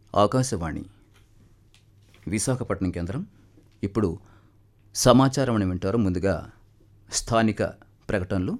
ఆకాశవాణి విశాఖపట్నం కేంద్రం ఇప్పుడు సమాచారం అని వింటారు ముందుగా స్థానిక ప్రకటనలు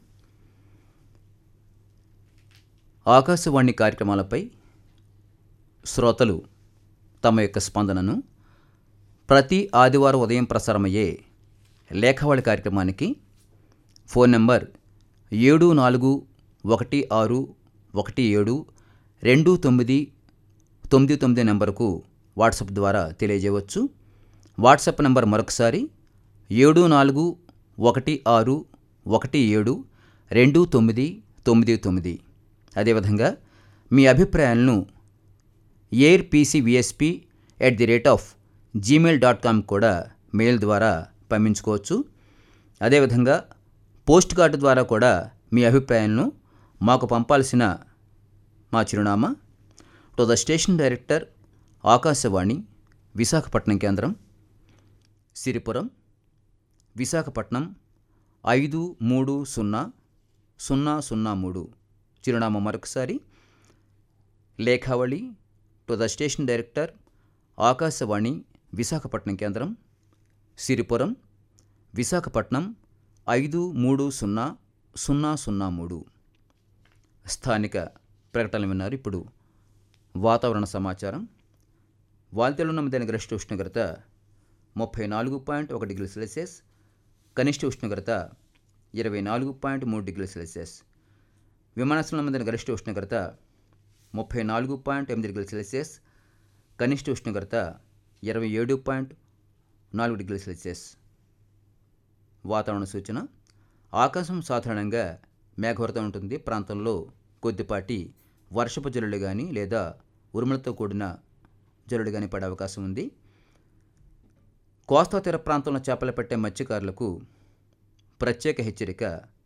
ఆకాశవాణి కార్యక్రమాలపై శ్రోతలు తమ యొక్క స్పందనను ప్రతి ఆదివారం ఉదయం ప్రసారమయ్యే లేఖవాళి కార్యక్రమానికి ఫోన్ నంబర్ ఏడు నాలుగు ఒకటి ఆరు ఒకటి ఏడు రెండు తొమ్మిది తొమ్మిది తొమ్మిది నెంబరుకు వాట్సాప్ ద్వారా తెలియజేయవచ్చు వాట్సాప్ నంబర్ మరొకసారి ఏడు నాలుగు ఒకటి ఆరు ఒకటి ఏడు రెండు తొమ్మిది తొమ్మిది తొమ్మిది అదేవిధంగా మీ అభిప్రాయాలను air P C V S P at the rate of Gmail dot com కూడా మెయిల్ ద్వారా పంపించుకోవచ్చు అదేవిధంగా పోస్ట్ కార్డు ద్వారా కూడా మీ అభిప్రాయాలను మాకు పంపాల్సిన మా చిరునామా to the station director Akashvani Visakhapatnam కేంద్రం సిరిపురం విశాఖపట్నం ఐదు మూడు సున్నా సున్నా సున్నా మూడు చిరునామా మరొకసారి లేఖావళి to the station director Akashvani Visakhapatnam కేంద్రం సిరిపురం విశాఖపట్నం ఐదు మూడు సున్నా సున్నా సున్నా మూడు స్థానిక ప్రకటనలు విన్నారు ఇప్పుడు వాతావరణ సమాచారం వాల్తేలో నమ్మదైన గరిష్ట ఉష్ణోగ్రత ముప్పై నాలుగు పాయింట్ ఒక డిగ్రీ సెల్సియస్ కనిష్ట ఉష్ణోగ్రత ఇరవై నాలుగు పాయింట్ మూడు డిగ్రీ సెల్సియస్ విమానాశ్రయం నమ్మదైన గరిష్ట ఉష్ణోగ్రత ముప్పై నాలుగు పాయింట్ ఎనిమిది డిగ్రీ సెల్సియస్ కనిష్ట ఉష్ణోగ్రత ఇరవై ఏడు పాయింట్ నాలుగు డిగ్రీ సెల్సియస్ వాతావరణ సూచన ఆకాశం సాధారణంగా మేఘవరతం ఉంటుంది ప్రాంతంలో కొద్దిపాటి వర్షపు జల్లులు కానీ లేదా ఉరుములతో కూడిన జల్లులు కానీ పడే అవకాశం ఉంది కోస్తా తీర ప్రాంతంలో చేపలు పట్టే మత్స్యకారులకు ప్రత్యేక హెచ్చరిక